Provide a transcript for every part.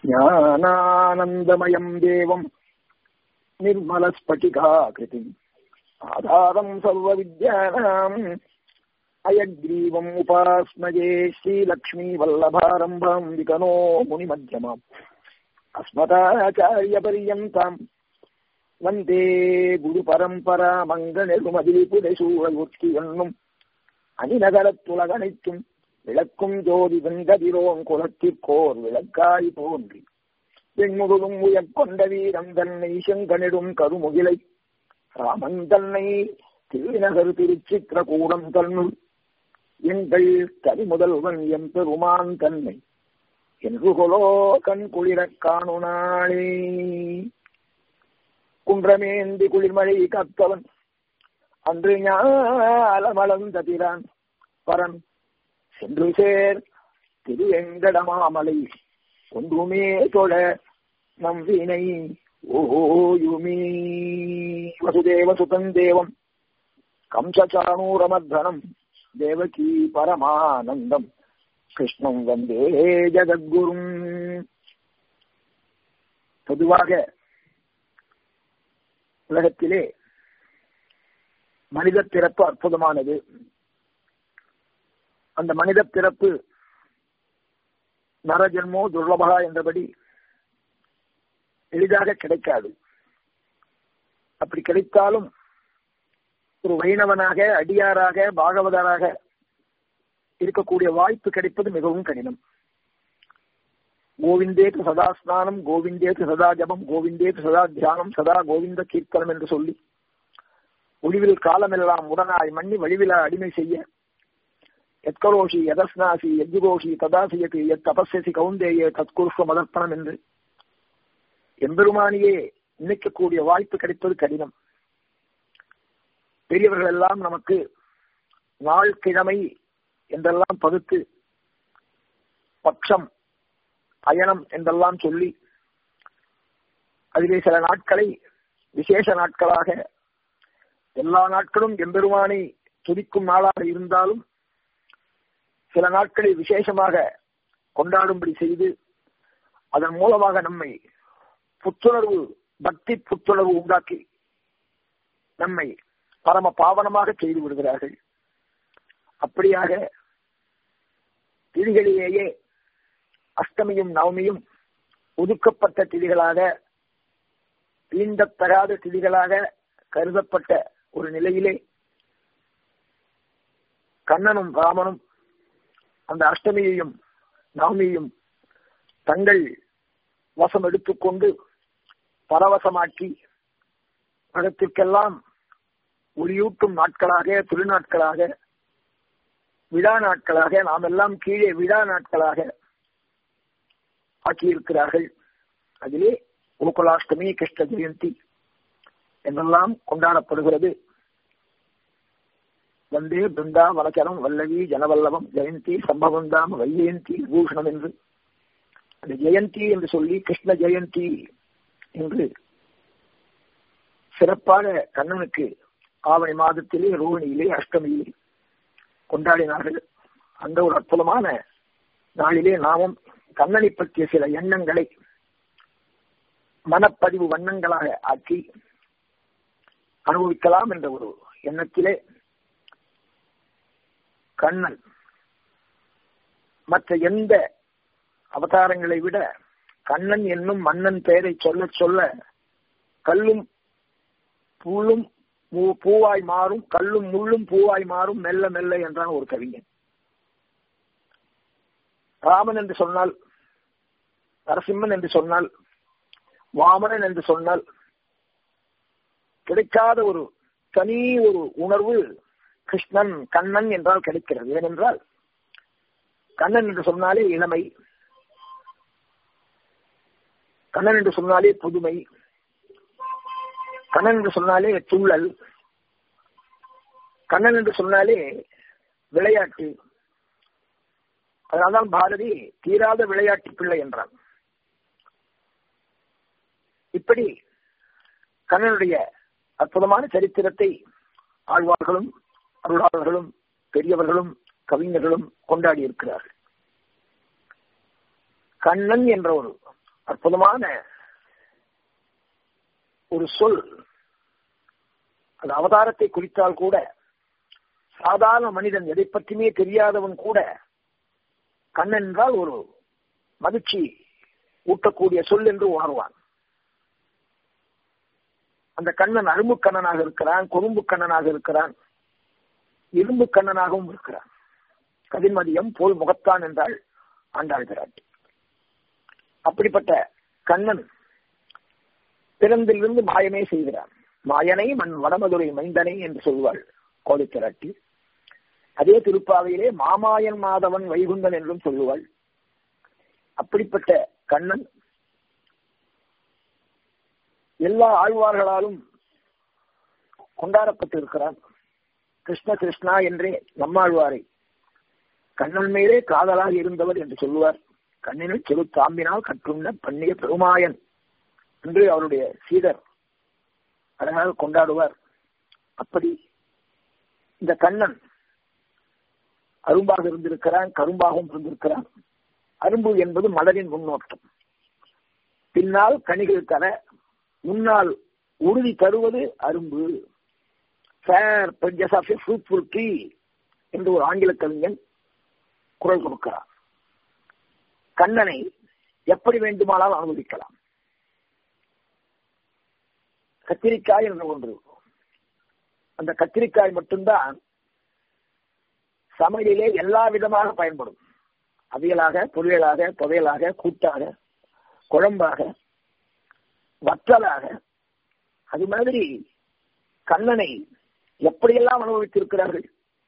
ஞானானந்தமயம் தேவம் निर्मलस्फटिकाकृतिम् आधारम् सर्वविद्यानाम् अयग्रीवम् उपास्मये श्रीलक्ष्मीवल्लभारम्भाम् विकनो मुनिमध्यमाम् अस्मदाचार्यपर्यन्ताम् वन्दे குருபரம்பரா மங்கநெருமதிபுடைசூழல் என்னும் அணிநகரத்துலகனைத்தும் விளக்கும் ஜோதி வெங்கதிரோன் குலத்திற்கோர் விளக்காய் தோன்றி பெண்முழுதும் உயர்கொண்ட வீரம் தன்னை செங்கனிடும் கருமுகிலை ராமன் தன்னை திருநகர் திருச்சித்திரகூடம் தன்னுள் எங்கள் கரிமுதல்வன் எம் பெருமான் தன்னை என்று கொலோ கண் குளிரக் காணு நாளே குன்றமேந்தி குளிர்மழை கத்தவன் அன்று ஞாலமளந்த பிரான் பரன் சென்று சேர் திரு வெங்கடமாமலை ஒன்றுமே தொழ நம் வினை ஓயுமே வசுதேவ சுதன் தேவம் கம்சச்சானூரமர்தனம் தேவகி பரமானந்தம் கிருஷ்ணம் வந்தே ஜகத்குரும் பொதுவாக உலகத்திலே மனித பிறப்பு அற்புதமானது அந்த மனித பிறப்பு நரஜன்மோ துர்லபகா என்றபடி எளிதாக கிடைக்காது அப்படி கிடைத்தாலும் ஒரு வைணவனாக அடியாராக பாகவதராக இருக்கக்கூடிய வாய்ப்பு கிடைப்பது மிகவும் கடினம் கோவிந்தேக்கு சதா ஸ்நானம் கோவிந்தேக்கு சதா ஜபம் கோவிந்தேக்கு சதா தியானம் சதா கோவிந்த கீர்த்தனம் என்று சொல்லி ஒளிவில் காலமெல்லாம் உடனாய் மண்ணி வழிவிலா அடிமை செய்ய எத்கரோஷி எதஸ்னாசி எஜ்ஜுகோஷி ததாசியக்கு எத் தபஸ்யசி கவுந்தேயே தத்குருஷ்வ மதர்ப்பணம் என்று எம்பெருமானியே நினைக்கக்கூடிய வாய்ப்பு கிடைப்பது கடினம் பெரியவர்கள் எல்லாம் நமக்கு நாள் கிழமை என்றெல்லாம் பகுத்து பட்சம் அயனம் என்றெல்லாம் சொல்லி அதிலே சில நாட்களை விசேஷ நாட்களாக எல்லா நாட்களும் எம்பெருமானை துதிக்கும் நாளாக இருந்தாலும் சில நாட்களை விசேஷமாக கொண்டாடும்படி செய்து அதன் மூலமாக நம்மை புத்துணர்வு பக்தி புத்துணர்வு உண்டாக்கி நம்மை பரம பாவனமாக செய்து விடுகிறார்கள் அப்படியாக திதிகளிலேயே அஷ்டமியும் நவமியும் ஒதுக்கப்பட்ட திதிகளாக தீண்டத்தகாத திதிகளாக கருதப்பட்ட ஒரு நிலையிலே கண்ணனும் ராமனும் அந்த அஷ்டமியையும் நவமியையும் தங்கள் வசம் எடுத்துக்கொண்டு பரவசமாக்கி மதத்திற்கெல்லாம் ஒளியூட்டும் நாட்களாக திருநாட்களாக விழா நாட்களாக நாம் எல்லாம் கீழே விழா நாட்களாக ஆக்கியிருக்கிறார்கள் அதிலே கோகுலாஷ்டமி கிருஷ்ண ஜெயந்தி என்றெல்லாம் கொண்டாடப்படுகிறது வந்தே பிருந்தா வலச்சரம் வல்லவி ஜனவல்லவம் ஜெயந்தி சம்பவந்தாம் வைஜெயந்தி விபூஷணம் என்று அந்த ஜெயந்தி என்று சொல்லி கிருஷ்ண ஜெயந்தி என்று சிறப்பாக கண்ணனுக்கு ஆவணி மாதத்திலே ரோஹிணியிலே அஷ்டமியிலே கொண்டாடினார்கள் அந்த ஒரு அற்புதமான நாளிலே நாமும் கண்ணனை பற்றிய சில எண்ணங்களை மனப்பதிவு வண்ணங்களாக ஆக்கி அனுபவிக்கலாம் என்ற ஒரு எண்ணத்திலே கண்ணன் மற்ற எந்த அவதாரங்களை விட கண்ணன் என்னும் மன்னன் பெயரை சொல்ல சொல்ல கல்லும் புல்லும் பூவாய் மாறும் கல்லும் முள்ளும் பூவாய் மாறும் மெல்ல மெல்ல என்றான் ஒரு கவிஞன் ராமன் என்று சொன்னால் நரசிம்மன் என்று சொன்னால் வாமனன் என்று சொன்னால் கிடைக்காத ஒரு தனி ஒரு உணர்வு கிருஷ்ணன் கண்ணன் என்றால் கிடைக்கிறது ஏனென்றால் கண்ணன் என்று சொன்னாலே இளமை கண்ணன் என்று சொன்னாலே புதுமை கண்ணன் என்று சொன்னாலே துள்ளல் கண்ணன் என்று சொன்னாலே விளையாட்டு அதனால்தான் பாரதி தீராத விளையாட்டு பிள்ளை என்றான் இப்படி கண்ணனுடைய அற்புதமான சரித்திரத்தை ஆழ்வார்களும் அருளாளர்களும் பெரியவர்களும் கவிஞர்களும் கொண்டாடி இருக்கிறார்கள் கண்ணன் என்ற ஒரு அற்புதமான ஒரு சொல் அது அவதாரத்தை குறித்தால் கூட சாதாரண மனிதன் எதை பற்றியுமே தெரியாதவன் கூட கண்ணன் என்றால் ஒரு மகிழ்ச்சி ஊட்டக்கூடிய சொல் என்று உணர்வான் அந்த கண்ணன் அரும்பு கண்ணனாக இருக்கிறான் கொழும்பு கண்ணனாக இருக்கிறான் இரும்பு கண்ணனாகவும் இருக்கிறான் கதிர்மதியம் போல் முகத்தான் என்றால் ஆண்டாள் பிராட்டி அப்படிப்பட்ட கண்ணன் பிறந்திலிருந்து மாயமே செய்கிறான் மாயனை மண் வடமதுரை மைந்தனை என்று சொல்வாள் கோதை பிராட்டி அதே திருப்பாவையிலே மாமாயன் மாதவன் வைகுந்தன் என்றும் சொல்லுவாள் அப்படிப்பட்ட கண்ணன் எல்லா ஆழ்வார்களாலும் கொண்டாடப்பட்டிருக்கிறான் கிருஷ்ண கிருஷ்ணா என்றே நம்மாழ்வாரை கண்ணன் மேலே காதலாக இருந்தவர் என்று சொல்லுவார் கண்ணினில் செரு தாம்பினால் கற்றுண்ட பண்ணிய பெருமாயன் என்று அவருடைய சீடர் அழகாக கொண்டாடுவார் அப்படி இந்த கண்ணன் அரும்பாக இருந்திருக்கிறான் கரும்பாகவும் இருந்திருக்கிறான் அரும்பு என்பது மலரின் முன்னோட்டம் பின்னால் கனிகள் தர முன்னால் உறுதி தருவது அரும்பு fair bunches of fruitful tree என்று ஒரு ஆங்கில கவிஞன் குரல் கொடுக்கிறார் கண்ணனை எப்படி வேண்டுமானாலும் அனுமதிக்கலாம் கத்திரிக்காய் என்ற ஒன்று அந்த கத்திரிக்காய் மட்டும்தான் சமையலிலே எல்லா விதமாக பயன்படும் அவியலாக பொரியலாக புதையலாக கூட்டாக குழம்பாக வற்றலாக அது மாதிரி கண்ணனை எப்படியெல்லாம் அனுபவித்திருக்கிறார்கள்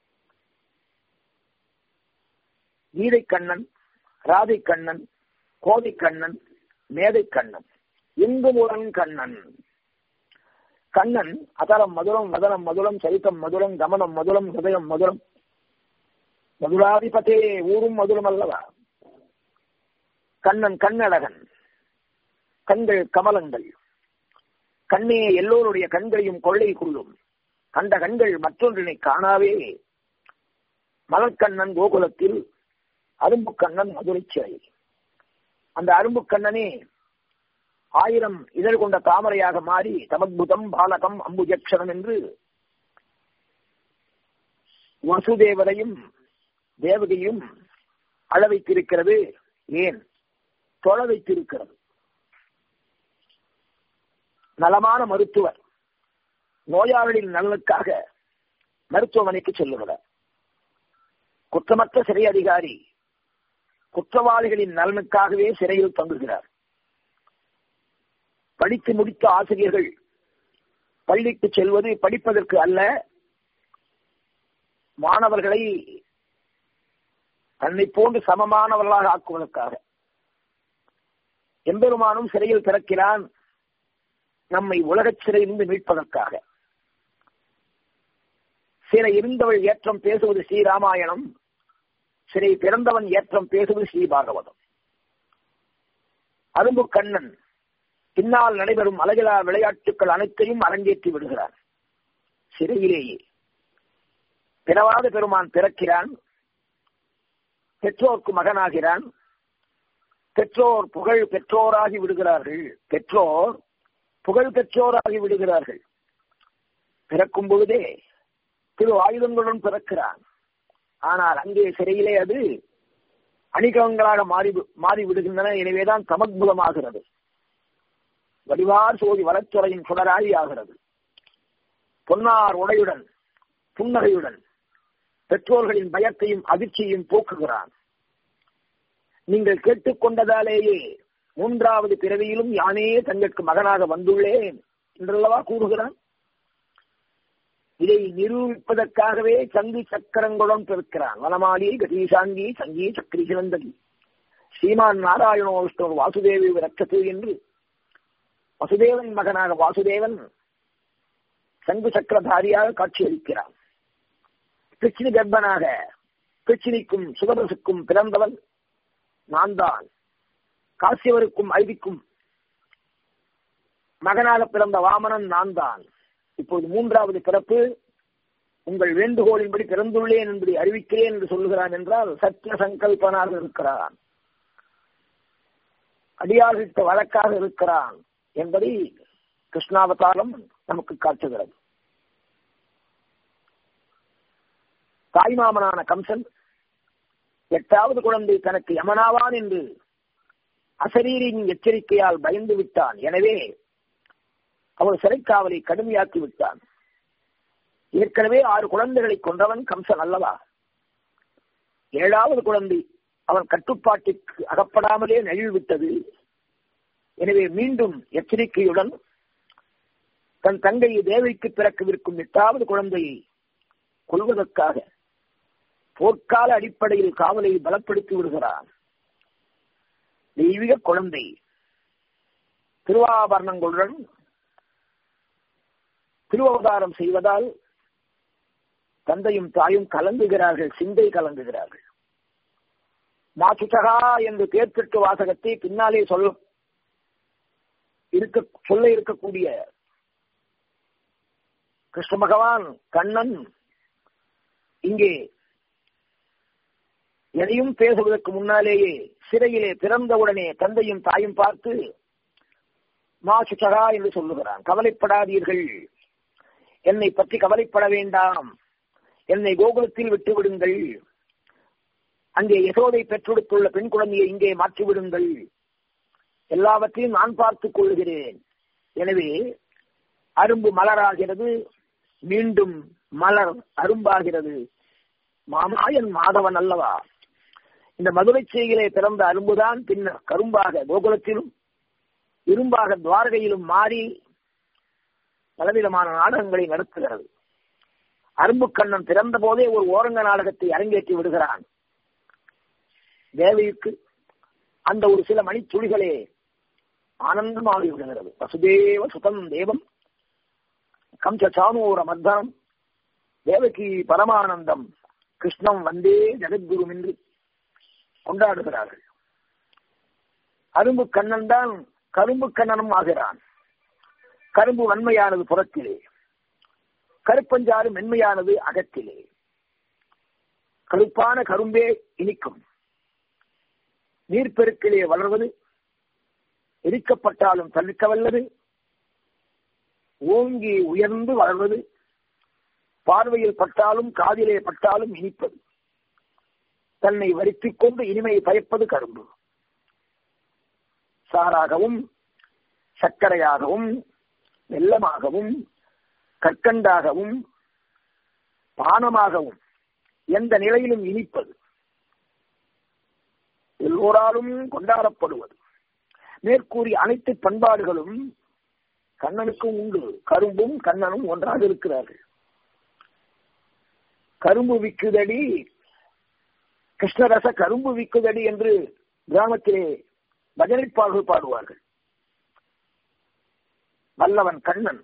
கீதை கண்ணன் ராதை கண்ணன் கோதை கண்ணன் மேதை கண்ணன் இங்குமுடன் கண்ணன் கண்ணன் அதரம் மதுரம் வதனம் மதுரம் சரித்தம் மதுரம் கமனம் மதுரம் ஹிருதயம் மதுரம் மதுராதிபதே ஊரும் மதுரம் அல்லவா கண்ணன் கண்ணழகன் கண்கள் கமலங்கள் கண்ணே எல்லோருடைய கண்களையும் கொள்ளை கொள்ளும் கண்ட கண்கள் மற்றொன்றினை காணாவே மலர்கண்ணன் கோகுலத்தில் அரும்பு கண்ணன் மதுரை சிறை அந்த அரும்பு கண்ணனே ஆயிரம் இதழ் கொண்ட தாமரையாக மாறி தமத்புதம் பாலகம் அம்புஜக்ஷரம் என்று வசுதேவரையும் தேவதையும் அள வைத்திருக்கிறது ஏன் தொழ வைத்திருக்கிறது நலமான மருத்துவர் நோயாளிகளின் நலனுக்காக மருத்துவமனைக்கு செல்லுகிறார் குற்றமற்ற சிறை அதிகாரி குற்றவாளிகளின் நலனுக்காகவே சிறையில் தங்குகிறார் படித்து முடித்த ஆசிரியர்கள் பள்ளிக்கு செல்வது படிப்பதற்கு அல்ல மாணவர்களை தன்னை போன்று சமமானவர்களாக ஆக்குவதற்காக எம்பெருமானும் சிறையில் பிறக்கிறான் நம்மை உலகச் சிறையிலிருந்து மீட்பதற்காக சிறை இருந்தவள் ஏற்றம் பேசுவது ஸ்ரீராமாயணம் சிறை பிறந்தவன் ஏற்றம் பேசுவது ஸ்ரீபாகவதம் அரும்பு கண்ணன் பின்னால் நடைபெறும் அழகிலா விளையாட்டுகள் அனைத்தையும் அரங்கேற்றி விடுகிறார் சிறையிலேயே பிறவாத பெருமான் பிறக்கிறான் பெற்றோர்க்கு மகனாகிறான் பெற்றோர் புகழ் பெற்றோராகி விடுகிறார்கள் பெற்றோர் புகழ் பெற்றோராகி விடுகிறார்கள் பிறக்கும் பொழுதே திரு ஆயுதங்களுடன் பிறக்கிறான் ஆனால் அங்கே சிறையிலே அது அணிகலங்களாக மாறி மாறி விடுகின்றன எனவேதான் சமத்புதமாகிறது வடிவார் சோதி வளத்துறையின் சுடராகி ஆகிறது பொன்னார் உடையுடன் புன்னகையுடன் பெற்றோர்களின் பயத்தையும் அதிர்ச்சியையும் போக்குகிறான் நீங்கள் கேட்டுக்கொண்டதாலேயே மூன்றாவது பிறவியிலும் யானே தங்களுக்கு மகனாக வந்துள்ளேன் என்றல்லவா கூறுகிறான் இதை நிரூபிப்பதற்காகவே சந்தி சக்கரங்களுடன் பிறக்கிறான் வனமாலி கதீசாங்கி சங்கி சக்கரி சிவந்தகி ஸ்ரீமான் நாராயணோ விஷ்ணு வாசுதேவி ரக்கத்து என்று வசுதேவன் மகனாக வாசுதேவன் சங்கு சக்கரதாரியாக காட்சியளிக்கிறான் கிருஷ்ணி கர்ப்பனாக கிருஷ்ணிக்கும் சுகபசுக்கும் பிறந்தவன் நான் தான் காசியவருக்கும் ஐதிக்கும் மகனாக பிறந்த வாமனன் நான் தான் இப்போது மூன்றாவது பிறப்பு உங்கள் வேண்டுகோளின்படி பிறந்துள்ளேன் என்பதை அறிவிக்கிறேன் என்று சொல்லுகிறான் என்றால் சத்திய சங்கல்பனாக இருக்கிறான் அடியார்களுக்கு வழக்காக இருக்கிறான் என்பதை கிருஷ்ணாவதாரம் நமக்கு காட்டுகிறது தாய்மாமனான கம்சன் எட்டாவது குழந்தை தனக்கு யமனாவான் என்று அசரீரின் எச்சரிக்கையால் பயந்து விட்டான் எனவே அவன் சிறைக்காவலை கடுமையாக்கி விட்டான் ஏற்கனவே ஆறு குழந்தைகளை கொன்றவன் கம்சன் அல்லவா ஏழாவது குழந்தை அவன் கட்டுப்பாட்டிற்கு அகப்படாமலே நழுவிவிட்டது எனவே மீண்டும் எச்சரிக்கையுடன் தன் தங்கை தேவைக்கு பிறக்கவிருக்கும் எட்டாவது குழந்தையை கொள்வதற்காக போர்க்கால அடிப்படையில் காவலை பலப்படுத்தி விடுகிறான் தெய்வீக குழந்தை திருவாபரணங்களுடன் திருவவதாரம் செய்வதால் தந்தையும் தாயும் கலங்குகிறார்கள் சிந்தை கலங்குகிறார்கள் மாசுச்சகா என்று தேர்தெட்டு வாசகத்தை பின்னாலே சொல்ல இருக்க சொல்ல இருக்கக்கூடிய கிருஷ்ண பகவான் கண்ணன் இங்கே எதையும் பேசுவதற்கு முன்னாலேயே சிறையிலே பிறந்தவுடனே தந்தையும் தாயும் பார்த்து மாசுச்சகா என்று சொல்லுகிறான் கவலைப்படாதீர்கள் என்னை பற்றி கவலைப்பட வேண்டாம் என்னை கோகுலத்தில் விட்டு விடுங்கள் அங்கே யசோதை பெற்றெடுத்துள்ள பெண் குழந்தையை இங்கே மாற்றி விடுங்கள் எல்லாவற்றையும் நான் பார்த்துக் கொள்கிறேன் எனவே அரும்பு மலராகிறது மீண்டும் மலர் அரும்பாகிறது மாமாயன் மாதவன் அல்லவா இந்த மதுரை செய்கிலே பிறந்த அரும்புதான் பின்னர் கரும்பாக கோகுலத்திலும் இரும்பாக துவாரகையிலும் மாறி பலவிதமான நாடகங்களை நடத்துகிறது அரும்பு கண்ணன் பிறந்த போதே ஒரு ஓரங்க நாடகத்தை அரங்கேற்றி விடுகிறான் தேவைக்கு அந்த ஒரு சில மணித்துளிகளே ஆனந்தமாகி விடுகிறது வசுதேவ சுதம் தேவம் கம்ச சானூர மர்தனம் தேவகி பரமானந்தம் கிருஷ்ணம் வந்தே ஜெகத்குரு என்று கொண்டாடுகிறார்கள் அரும்பு கண்ணன் தான் கரும்பு கண்ணனும் ஆகிறான் கரும்பு வன்மையானது புறத்திலே கருப்பஞ்சாறு மென்மையானது அகத்திலே கருப்பான கரும்பே இனிக்கும் நீர்ப்பெருக்கிலே வளர்வது எரிக்கப்பட்டாலும் தவிர்க்க வல்லது ஓங்கி உயர்ந்து வளர்வது பார்வையில் பட்டாலும் காதிலே பட்டாலும் இனிப்பது தன்னை வருத்திக் கொண்டு இனிமையை பயப்பது கரும்பு சாராகவும் சர்க்கரையாகவும் வெள்ளமாகவும் கற்கண்டாகவும் பானமாகவும் எந்த நிலையிலும் இனிப்பது எல்லோராலும் கொண்டாடப்படுவது மேற்கூறிய அனைத்து பண்பாடுகளும் கண்ணனுக்கும் உண்டு கரும்பும் கண்ணனும் ஒன்றாக இருக்கிறார்கள் கரும்பு விக்குதடி கிருஷ்ணரச கரும்பு விக்குதடி என்று கிராமத்திலே பஜனைப்பாடல்கள் பாடுவார்கள் வல்லவன் கண்ணன்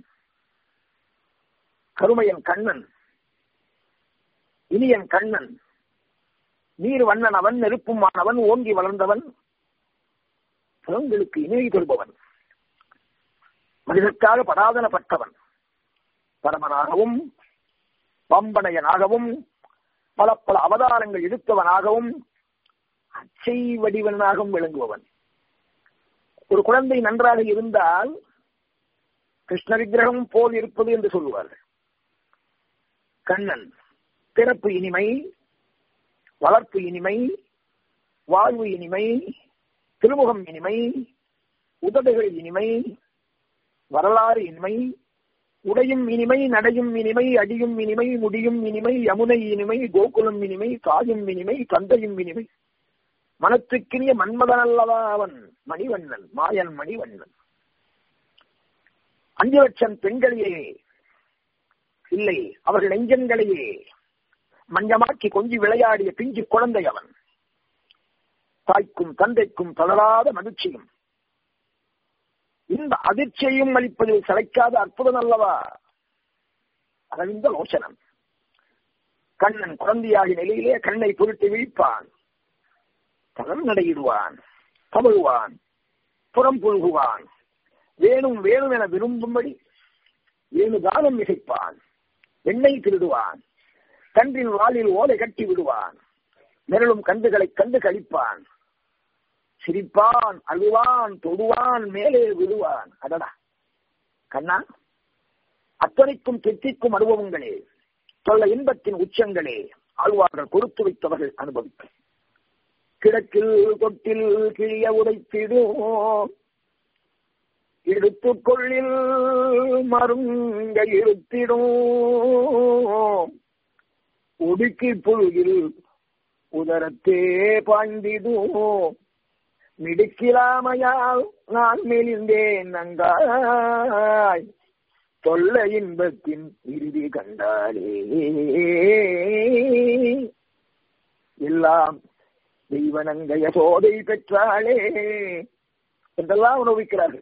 கருமையன் கண்ணன் இனியன் கண்ணன் நீர் வண்ணன் அவன் நெருப்புமானவன் ஓங்கி வளர்ந்தவன் புலங்களுக்கு இணை கொள்பவன் மனிதற்காக படாதனப்பட்டவன் பரமனாகவும் பம்பனையனாகவும் பல பல அவதாரங்கள் எடுத்தவனாகவும் அச்சை வடிவனாகவும் விளங்குபவன் ஒரு குழந்தை நன்றாக இருந்தால் கிருஷ்ண விக்கிரகம் போல் இருப்பது என்று சொல்லுவார்கள் கண்ணன் பிறப்பு இனிமை வளர்ப்பு இனிமை வாழ்வு இனிமை திருமுகம் இனிமை உதடுகள் இனிமை வரலாறு இனிமை உடையும் இனிமை நடையும் இனிமை அடியும் இனிமை முடியும் இனிமை யமுனை இனிமை கோகுலம் இனிமை தாயும் இனிமை தந்தையும் இனிமை மனத்துக்கினிய மன்மதன் அல்லவா அவன் மணிவண்ணன் மாயன் மணிவண்ணன் அஞ்சு லட்சம் பெண்களையே இல்லை அவர்கள் நெஞ்சங்களையே மஞ்சமாக்கி கொஞ்சி விளையாடிய பிஞ்சு குழந்தை அவன் தாய்க்கும் தந்தைக்கும் தளராத மகிழ்ச்சியும் இந்த அதிர்ச்சியையும் அளிப்பதில் சளைக்காத அற்புதம் அல்லவா அரவிந்த லோசனம் கண்ணன் குழந்தையாகி நிலையிலே கண்ணை பொருட்டு விழிப்பான் தளம் நடையிடுவான் தவழுவான் புறம் புழுகுவான் வேணும் வேணும் என விரும்பும்படி வேணுகாலம் மிகைப்பான் வெண்ணெய் திருடுவான் கன்றின் வாளில் ஓலை கட்டி விடுவான் மிரளும் கண்டுகளை கண்டு கழிப்பான் சிரிப்பான் அழுவான் தொடுவான் மேலே விழுவான் அதடா கண்ணா அத்தனைக்கும் தித்திக்கும் அனுபவங்களே தொல்ல இன்பத்தின் உச்சங்களே ஆழ்வார்கள் கொடுத்து வைத்தவர்கள் அனுபவிக்க கிழக்கில் தொட்டில் கிழிய உடைத்திடும் எடுத்துக்கொள்ளில் மருங்க இருத்திடும் ஒடுக்கி புழுகில் உதரத்தே பாய்ந்திடும் மிடுக்கிலாமையால் நான் மெலிந்தேன் நங்காய் தொல்ல இன்பத்தின் இறுதி கண்டாலே எல்லாம் தெய்வனங்கைய சோதை பெற்றாளே என்றெல்லாம் அனுபவிக்கிறார்கள்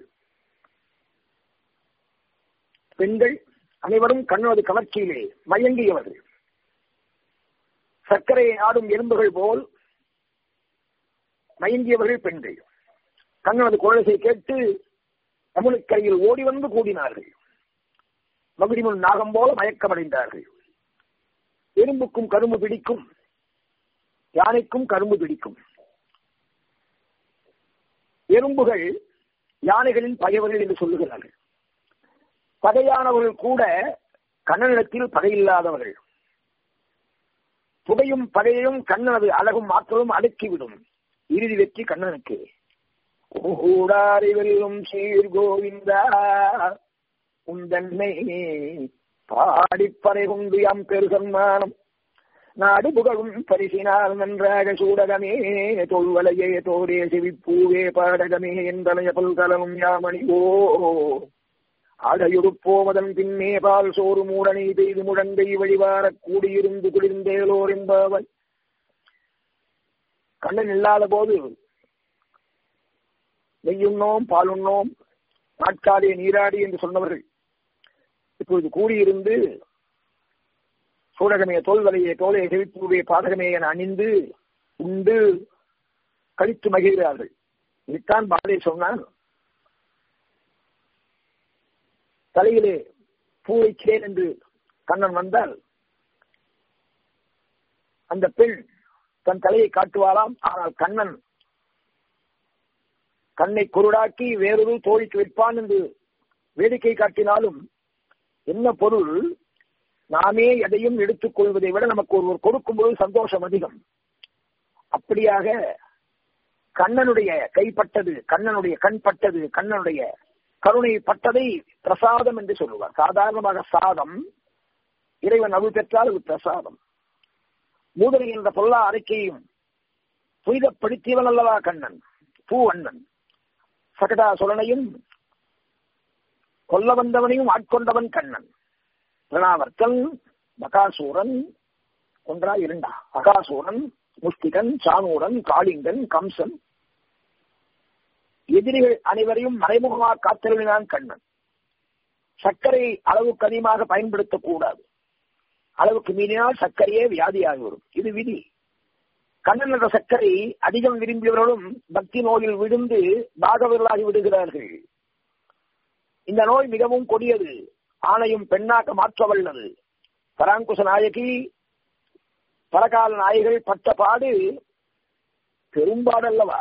பெண்கள் அனைவரும் கண்ணது கவர்ச்சியிலே மயங்கியவர்கள் சர்க்கரை ஆடும் எறும்புகள் போல் மயங்கியவர்கள் பெண்கள் கண்ணனது குழலை கேட்டு தமிழுக்கரையில் ஓடி வந்து கூடினார்கள் மகுடிமுன் நாகம் போல மயக்கமடைந்தார்கள் எறும்புக்கும் கரும்பு பிடிக்கும் யானைக்கும் கரும்பு பிடிக்கும் எறும்புகள் யானைகளின் பகைவர்கள் என்று சொல்லுகிறார்கள் பகையானவர்கள் கூட கண்ணனிடத்தில் பகையில்லாதவர்கள் புகையும் பகையையும் கண்ணனது அழகும் ஆற்றலும் அடக்கிவிடும் இறுதி வெற்றி கண்ணனுக்கு கூடாரி வெல்லும் சீர் கோவிந்தா உந்தன்னை பாடிப்பறை கொண்டு யாம் பெருசன்மானம் நாடு புகழும் பரிசினால் நன்றாக சூடகமே தொல்வலையே தோரே செவிப்பூவே பாடகமே என்றனைய பல்கலனும் யாமணிவோ அடையுடுப்போமதன் பின்னே பால் சோறு மூடனை பெய்து முழங்கை வழிவாரக் கூடியிருந்து குளிர்ந்தேலோர் என்பவன் கண்ணன் இல்லாத போது நெய்யுண்ணோம் பாலுண்ணோம் நாட்காலே நீராடி என்று சொன்னவர்கள் இப்பொழுது கூடியிருந்து சூடகமே தோல்வலையே தோலை செவிப்பூவே பாதகமே என அணிந்து உண்டு கழித்து மகிழ்கிறார்கள் இதுதான் பாலே சொன்னான் தலையிலே பூ வைக்கிறேன் என்று கண்ணன் வந்தால் அந்த பெண் தன் தலையை காட்டுவாராம் ஆனால் கண்ணன் கண்ணை குருடாக்கி வேறொரு தோழிக்கு வைப்பான் என்று வேடிக்கை காட்டினாலும் என்ன பொருள் நாமே எதையும் எடுத்துக் கொள்வதை விட நமக்கு ஒருவர் கொடுக்கும் பொழுது சந்தோஷம் அதிகம் அப்படியாக கண்ணனுடைய கைப்பட்டது கண்ணனுடைய கண் பட்டது கண்ணனுடைய கருணை பட்டதை பிரசாதம் என்று சொல்லுவார் சாதாரணமாக சாதம் இறைவன் அருள் பெற்றால் அது பிரசாதம் மூதனை என்ற பொல்லா அறிக்கையும் புனிதப்படுத்தியவன் அல்லவா கண்ணன் பூ அண்ணன் சகடா சொலனையும் கொல்ல வந்தவனையும் ஆட்கொண்டவன் கண்ணன் பிரணாவர்த்தன் பகாசூரன் ஒன்றா இரண்டா அகாசூரன் முஸ்திகன் சானூரன் காளிங்கன் கம்சன் எதிரிகள் அனைவரையும் மறைமுகமாக காத்தருளினான் கண்ணன் சர்க்கரை அளவுக்கு அதிகமாக பயன்படுத்தக்கூடாது அளவுக்கு மீறினால் சர்க்கரையே வியாதியாகி வரும் இது விதி கண்ணன் என்ற சர்க்கரை அதிகம் விரும்பியவர்களும் பக்தி நோயில் விழுந்து பாகவர்களாகி விடுகிறார்கள் இந்த நோய் மிகவும் கொடியது ஆணையும் பெண்ணாக்க மாற்ற வல்லது பராங்குச நாயகி பரகால நாயகள் பட்ட பாடு பெரும்பாடல்லவா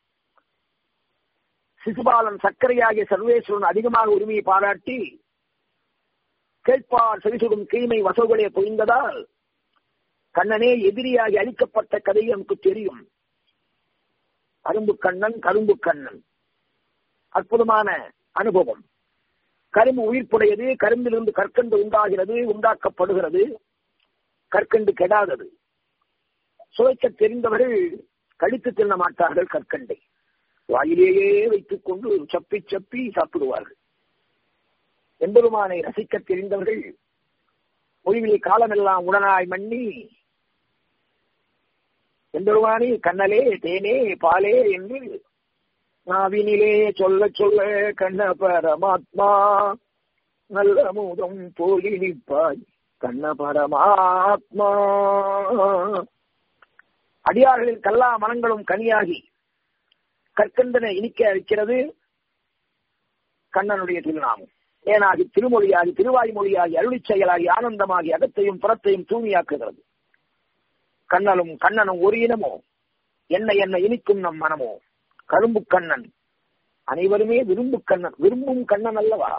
சிசுபாலன் சர்க்கரையாகிய சர்வேஸ்வரன் அதிகமாக உரிமையை பாராட்டி கேட்பார் செவிசுடும் கீமை வசவுகளே பொய்ந்ததால் கண்ணனே எதிரியாகி அழிக்கப்பட்ட கதை நமக்கு தெரியும் கரும்பு கண்ணன் கரும்பு கண்ணன் அற்புதமான அனுபவம் கரும்பு உயிர்ப்புடையது கரும்பிலிருந்து கற்கண்டு உண்டாகிறது உண்டாக்கப்படுகிறது கற்கண்டு கெடாதது சுவைக்க தெரிந்தவர்கள் கழித்து தின்ன மாட்டார்கள் கற்கண்டை வாயிலேயே வைத்துக் கொண்டு சப்பி சப்பி சாப்பிடுவார்கள் எம்பெருமானை ரசிக்க தெரிந்தவர்கள் முடிவிலே காலமெல்லாம் உடனாய் மண்ணி எம்பெருமானி கண்ணலே தேனே பாலே என்று நாவினிலே சொல்ல சொல்ல கண்ண பரமாத்மா நல்ல மூதம் போலி நிற்பாய் கண்ண பரமாத்மா அடியார்களின் கல்லா மனங்களும் கனியாகி கற்கண்டனை இனிக்க இருக்கிறது கண்ணனுடைய திருநாமம் ஏனாகி திருமொழியாகி திருவாய்மொழியாகி அருளிச் செயலாகி ஆனந்தமாகி அகத்தையும் புறத்தையும் தூய்மையாக்குகிறது கண்ணனும் கண்ணனும் ஒரு இனமோ என்ன என்ன இனிக்கும் நம் மனமோ கரும்பு கண்ணன் அனைவருமே விரும்பு கண்ணன் விரும்பும் கண்ணன் அல்லவா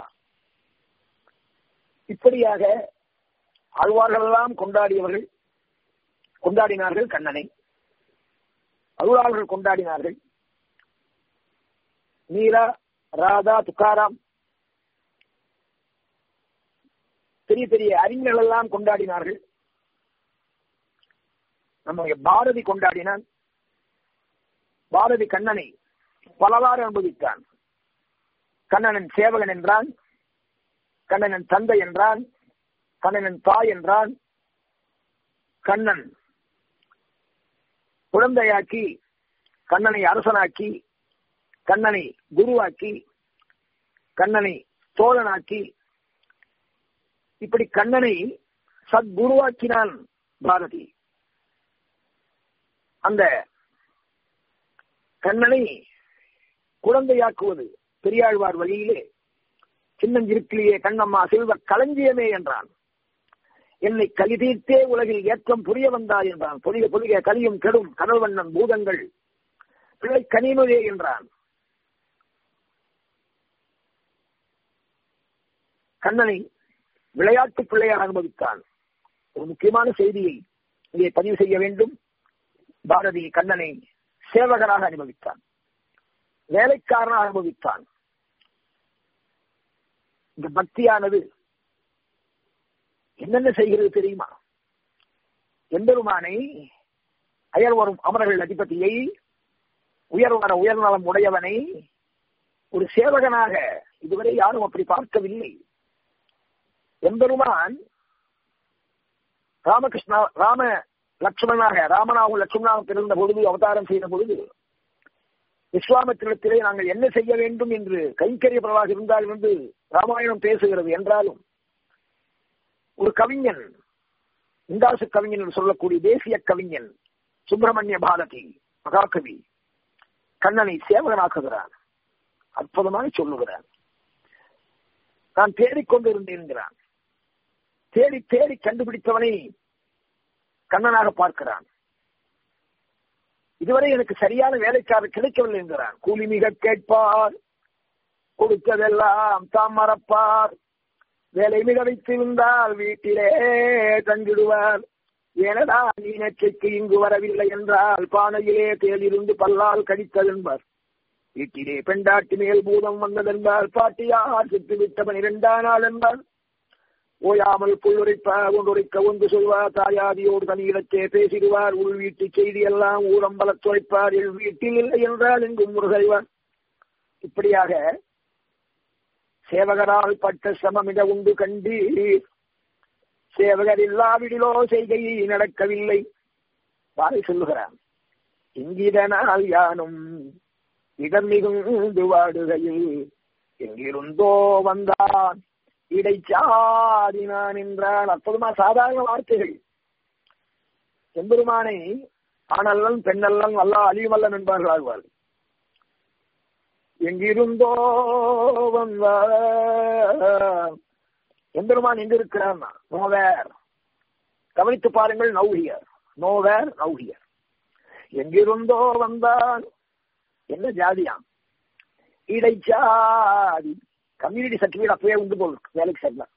இப்படியாக ஆழ்வார்கள் எல்லாம் கொண்டாடியவர்கள் கொண்டாடினார்கள் கண்ணனை அருளாளர்கள் கொண்டாடினார்கள் மீரா ராதா துக்காராம் பெரிய பெரிய அறிஞர்கள் எல்லாம் கொண்டாடினார்கள் நம்முடைய பாரதி கொண்டாடினான் பாரதி கண்ணனை பலவாறு அனுபவித்தான் கண்ணனின் சேவகன் என்றான் கண்ணனின் தந்தை என்றான் கண்ணனின் தாய் என்றான் கண்ணன் குழந்தையாக்கி கண்ணனை அரசனாக்கி கண்ணனை குருவாக்கி கண்ணனை தோழனாக்கி இப்படி கண்ணனை சத்குருவாக்கினான் பாரதி அந்த கண்ணனை குழந்தையாக்குவது பெரியாழ்வார் வழியிலே சின்னஞ்சிருக்கிலேயே கண்ணம்மா செல்வ களஞ்சியமே என்றான் என்னை கலி தீர்த்தே உலகில் ஏற்றம் புரிய வந்தார் என்றான் பொலிக பொலிக கலியும் கெடும் கடல் வண்ணன் பூதங்கள் பிள்ளை கனிமொழே என்றான் கண்ணனை விளையாட்டு பிள்ளையாக அனுபவித்தான் ஒரு முக்கியமான செய்தியை இங்கே பதிவு செய்ய வேண்டும் பாரதி கண்ணனை சேவகராக அனுபவித்தான் வேலைக்காரனாக அனுபவித்தான் இந்த பக்தியானது என்னென்ன செய்கிறது தெரியுமா எம்பெருமானை அயர் வரும் அமரர்கள் அதிபதியை உயர்வர உயர்நலம் உடையவனை ஒரு சேவகனாக இதுவரை யாரும் அப்படி பார்க்கவில்லை எம்பெருமான் ராமகிருஷ்ணா ராம லட்சுமணனாக ராமனாகவும் லட்சுமணனாக பிறந்த பொழுது அவதாரம் செய்த பொழுது விஸ்வாமத்திரத்திலே நாங்கள் என்ன செய்ய வேண்டும் என்று கைங்கரியப்படவாக இருந்தால் என்று ராமாயணம் பேசுகிறது என்றாலும் ஒரு கவிஞன் இந்தாசு கவிஞன் என்று சொல்லக்கூடிய தேசிய கவிஞன் சுப்பிரமணிய பாரதி மகாகவி கண்ணனை சேவகனாக்குகிறான் அற்புதமாக சொல்லுகிறான் நான் தேடிக்கொண்டிருந்தேன் தேடி தேடி கண்டுபிடித்தவனை கண்ணனாக பார்க்கிறான் இதுவரை எனக்கு சரியான வேலைக்காரர் கிடைக்கவில்லை என்கிறான் கூலி மிக கேட்பார் கொடுத்ததெல்லாம் தாம் மறப்பார் வேலை மிக வைத்திருந்தால் வீட்டிலே தங்கிடுவார் ஏனடா நீ நேற்றைக்கு இங்கு வரவில்லை என்றால் பானையிலே தேலிருந்து பல்லால் கடித்ததென்பார் வீட்டிலே பெண்டாட்டி மேல் பூதம் வந்ததென்பால் பாட்டியார் செத்து விட்டவன் இரண்டா நாள் என்பார் ஓயாமல் புல்லுரைப்பார் ஒன்றுரைக்க ஒன்று சொல்வார் தாயாதியோடு தனியிடத்தே பேசிடுவார் உள் வீட்டு செய்தி எல்லாம் ஊரம்பல துளைப்பார் என் வீட்டில் இல்லை என்றால் எங்கும் முருகைவார் இப்படியாக சேவகரால் பட்ட சிரமமிட உண்டு கண்டீர் சேவகர் இல்லாவிடிலோ செய்கை நடக்கவில்லை பாறை சொல்லுகிறான் இங்கிதனால் யானும் இடம் மிகுந்து வாடுகையில் எங்கிருந்தோ வந்தான் இடைச்சாதினான் என்றால் அற்புதமா சாதாரண வார்த்தைகள் எம்பெருமானை ஆணல்லன் பெண்ணல்லன் அல்லா அழியுமல்லன் என்பார்கள் ஆழ்வார் எங்கிருந்தோ வந்தா எம்பெருமான் எங்க இருக்கிறான் நோவேர் கவனித்து பாருங்கள் நௌஹியர் நோவேர் நௌஹியர் எங்கிருந்தோ வந்தான் என்ன ஜாதியாம் இடைச்சாதி கம்யூனிட்டி சர்டிபிகேட் அப்பவே உண்டு போல் வேலைக்கு சேர்ந்தான்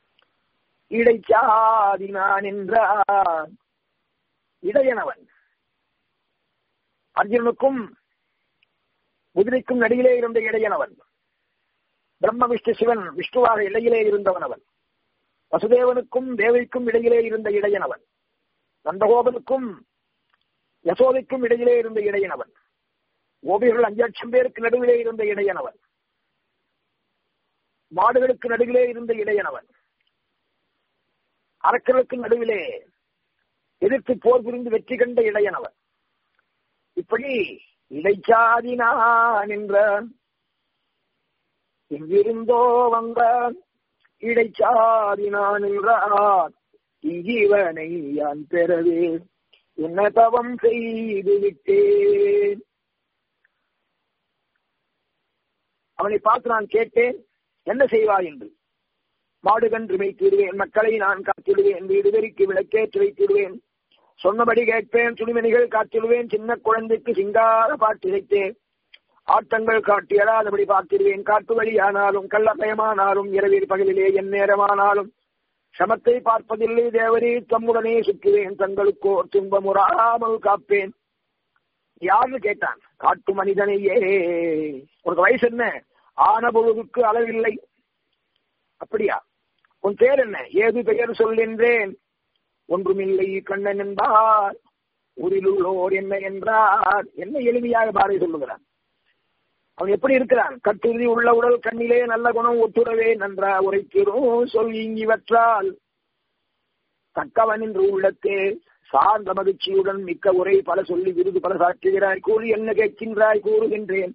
இடைச்சாதி நான் என்றான் இடையனவன் அர்ஜுனுக்கும் குதிரைக்கும் நடிகிலே இருந்த இடையனவன் பிரம்ம விஷ்ணு சிவன் விஷ்ணுவாக இடையிலே இருந்தவன் அவன் வசுதேவனுக்கும் தேவிக்கும் இடையிலே இருந்த இடையனவன் நந்தகோபனுக்கும் யசோதைக்கும் இடையிலே இருந்த இடையனவன் கோபிகள் அஞ்சு லட்சம் பேருக்கு நடுவிலே இருந்த இடையனவன் மாடுகளுக்கு நடுவிலே இருந்த இடையனவன் அரக்கர்களுக்கு நடுவிலே எதிர்த்து போர் புரிந்து வெற்றி கண்ட இடையனவன் இப்படி இடைச்சாதினான் என்றான் எங்கிருந்தோ வந்தான் இடைச்சாதினான் என்றான் இவனை யான் பெறவே என்ன தவம் செய்து விட்டேன் அவனை பார்த்து நான் கேட்டேன் என்ன செய்வாய் என்று மாடுகன்று வைத்திடுவேன் மக்களை நான் காத்திடுவேன் வீடு வெறிக்கு விளக்கேற்றி வைத்திடுவேன் சொன்னபடி கேட்பேன் துணிமணிகள் காத்திடுவேன் சின்ன குழந்தைக்கு சிங்கார பாட்டு இழைத்தேன் ஆட்டங்கள் காட்டியலாதபடி பார்த்திருவேன் காட்டு வழியானாலும் கள்ளப்பயமானாலும் இரவில் பகலிலே என் நேரமானாலும் சமத்தை பார்ப்பதில்லை தேவரே தம்முடனே சுற்றுவேன் தங்களுக்கோர் துன்பமுறாமல் காப்பேன் யாருன்னு கேட்டான் காட்டு மனிதனையே உனக்கு வயசு என்ன ஆன பொழுதுக்கு அளவில்லை அப்படியா உன் பேர் என்ன ஏது பெயர் சொல்கின்றேன் ஒன்றுமில்லை கண்ணன் என்பார் ஊரில் உள்ளோர் என்ன என்றார் என்ன எளிமையாக பாரதி சொல்லுகிறான் அவன் எப்படி இருக்கிறான் கட்டுறுதி உள்ள உடல் கண்ணிலே நல்ல குணம் ஒத்துறவே நன்றா உரைக்கிறோம் சொல் இங்கிவற்றால் தக்கவன் என்று உள்ளத்தே சார்ந்த மகிழ்ச்சியுடன் மிக்க உரை பல சொல்லி விருது பல சாற்றுகிறாய் கூலி என்ன கேட்கின்றாய் கூறுகின்றேன்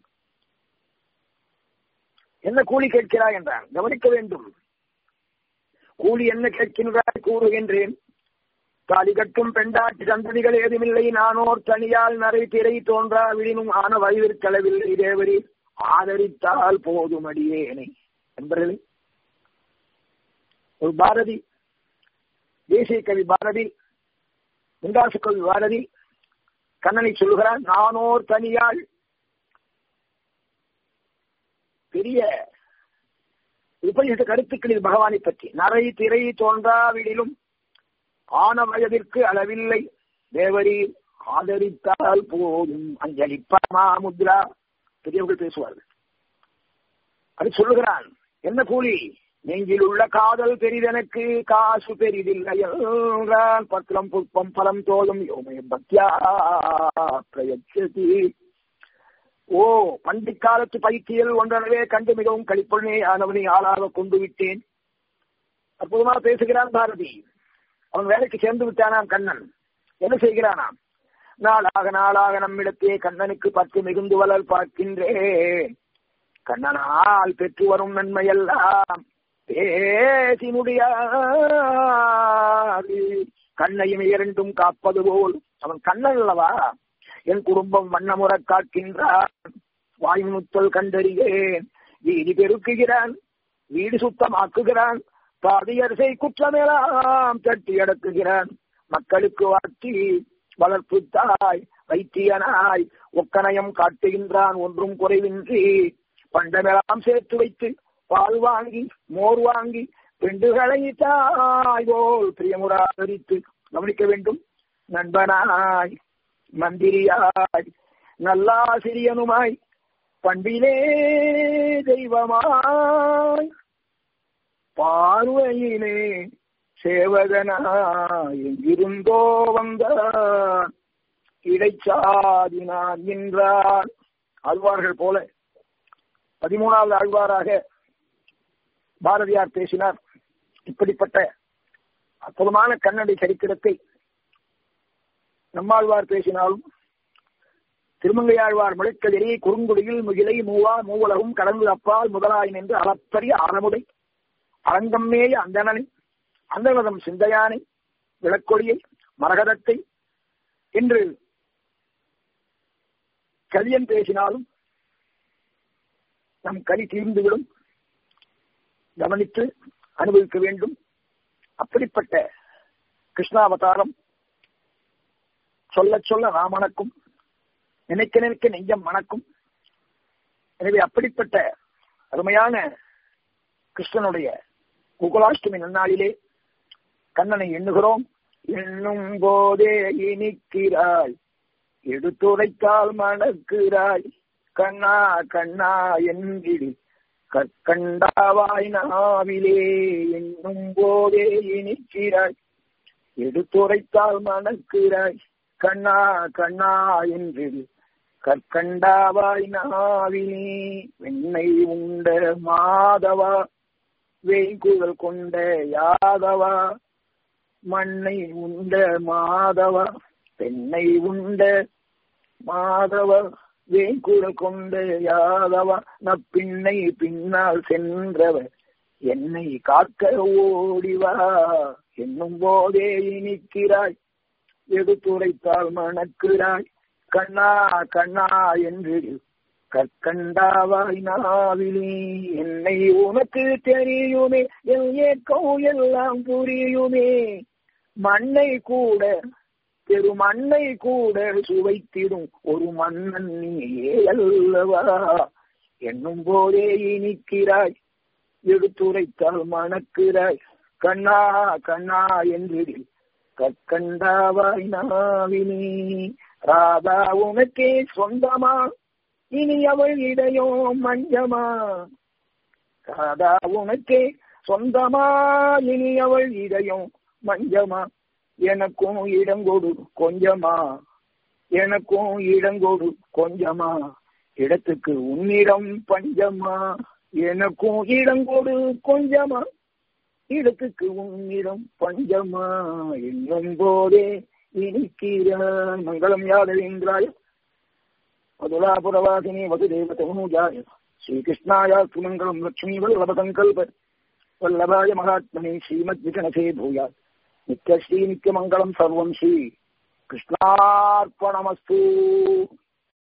என்ன கூலி கேட்கிறாய் என்றான் கவனிக்க வேண்டும் கூலி என்ன கேட்கின்றாய் கூறுகின்றேன் தாலி கட்டும் பெண்டாட்டி சந்ததிகள் ஏதுமில்லை நானோர் தனியால் நரை திரை தோன்றா விழினும் ஆன வயதிற்களவில்லை தேவரி ஆதரித்தால் போதும் அடியேனை என்பர்களே ஒரு பாரதி தேசிய கவி பாரதி முண்டாசு கவி பாரதி கண்ணனை சொல்லுகிறான் நானோர் தனியாள் பெரிய உபநிஷத்து கருத்துக்களில் பகவானை பற்றி நரை திரை தோன்றாவிடிலும் ஆன வயதிற்கு அளவில்லை தேவரி ஆதரித்தால் போதும் அஞ்சலி பரமாமுத்ரா பெரியவர்கள் பேசுவார்கள் அது சொல்லுகிறான் என்ன கூலி நெஞ்சில் உள்ள காதல் பெரிதெனக்கு காசு பெரிதில்லை என்றான் பத்திரம் புஷ்பம் பலம் தோலும் யோமே பக்தியா பிரயச்சதி ஓ பண்டிக் காலத்து பைத்தியல் ஒன்றனவே கண்டு மிகவும் கழிப்பொழுனே ஆனவனை ஆளாக கொண்டு விட்டேன் அற்புதமாக பேசுகிறான் பாரதி அவன் வேலைக்கு சேர்ந்து விட்டானாம் கண்ணன் என்ன செய்கிறானாம் நாளாக நாளாக நம்மிடத்தே கண்ணனுக்கு பத்து மிகுந்து வளர் பார்க்கின்றேன் கண்ணனால் பெற்று வரும் நன்மையெல்லாம் பேசி முடியாது கண்ணையும் இரண்டும் காப்பது போல் அவன் கண்ணன் அல்லவா என் குடும்பம் வண்ணமுற காக்கின்றான் வாய்முத்தல் கண்டறியேன் வீதி பெருக்குகிறான் வீடு சுத்தமாக்குகிறான் பாதியரசை குற்றமெல்லாம் தட்டி அடக்குகிறான் மக்களுக்கு வாட்டி வளர்ப்பு தாய் வைத்தியனாய் ஒக்கனயம் காட்டுகின்றான் ஒன்றும் குறைவின்றி பண்டமெல்லாம் சேர்த்து வைத்து பால் வாங்கி மோர் வாங்கி பெண்டுகளை தாய் போல் பிரியமுராதரித்து கவனிக்க வேண்டும் நண்பனாய் மந்திரியாய் நல்லாசிரியனுமாய் பண்பிலே தெய்வமாய் பார்வையிலே சேவகனாய் எங்கிருந்தோ வந்தான் இடைச்சாதினான் என்றார் ஆழ்வார்கள் போல பதிமூணாவது ஆழ்வாராக பாரதியார் பேசினார் இப்படிப்பட்ட அற்புதமான கண்ணடி சரித்திரத்தை நம்மாழ்வார் பேசினாலும் திருமங்கையாழ்வார் முளைக்கதிரி குறுங்குடியில் முகிலை மூவா மூவுலகும் கடந்து அப்பால் முதலாயின் என்று அளப்பரிய ஆரமுடை அரங்கம்மேய அந்தணனை அந்தனதம் சிந்தையானை விளக்கொடியை மரகதத்தை என்று கலியன் பேசினாலும் நம் கலி தீர்ந்துவிடும் கவனித்து அனுபவிக்க வேண்டும் அப்படிப்பட்ட கிருஷ்ணாவதாரம் சொல்ல சொல்ல ராமணக்கும் நினைக்க நினைக்க நெஞ்சம் மணக்கும் எனவே அப்படிப்பட்ட அருமையான கிருஷ்ணனுடைய குகுலாஷ்டமி நன்னாளிலே கண்ணனை எண்ணுகிறோம் எண்ணும் போதே இனிக்கிறாய் எடுத்துரைத்தால் மணக்கிறாய் கண்ணா கண்ணா என்கிடு கற்கண்டாவாய் நாவிலே எண்ணும் போதே இனிக்கிறாய் எடுத்துரைத்தால் மணக்கிறாய் கண்ணா கண்ணா என்றிடு கற்கண்டாவாய் நாவினே வெண்ணை உண்ட மாதவா வேய்குழல் கொண்ட யாதவா மண்ணை உண்ட மாதவா பெண்ணை உண்ட மாதவ வேய்குழல் கொண்ட யாதவா நப்பிண்ணை பின்னால் சென்றவர் என்னை காக்க ஓடிவா என்னும் போதே இனிக்கிறாய் எடுத்துரைத்தால் மணக்கிறாய் கண்ணா கண்ணா என்று கற்கண்டாவாய் நாவிலே என்னை உனக்கு தெரியுமே என் ஏக்கம் எல்லாம் புரியுமே மண்ணை கூட பெருமண்ணை கூட சுவைத்திடும் ஒரு மன்னன் நீயே அல்லவா என்னும் போதே இனிக்கிறாய் எடுத்துரைத்தால் மணக்கிறாய் கண்ணா கண்ணா என்றிடில் கற்கண்டாவாய் நாவினி ராதா உனக்கே சொந்தமா இனி அவள் இடையோ மஞ்சமா ராதா உனக்கே சொந்தமா இனி அவள் இதயம் மஞ்சமா எனக்கும் இடங்கொடு கொஞ்சமா எனக்கும் இடங்கொடு கொஞ்சமா இடத்துக்கு உன்னிடம் பஞ்சமா எனக்கும் இடங்கொடு கொஞ்சமா இடத்துக்கு உன்னிடம் பஞ்சமா என்னும் போதே இனிக்கிறாய் மங்களம் யாதவேந்திராய மதுராபுரவாசினி வசுதேவ தனூஜாய ஸ்ரீகிருஷ்ணாயா சுமங்கலம் லட்சுமி வல்லப சங்கல்ப வல்லபாய மகாத்மனே ஸ்ரீமத் விகனசே பூயாத் நித்யஸ்ரீ நித்யமங்கலம் சர்வம் ஸ்ரீ கிருஷ்ணார்ப்பணமஸ்து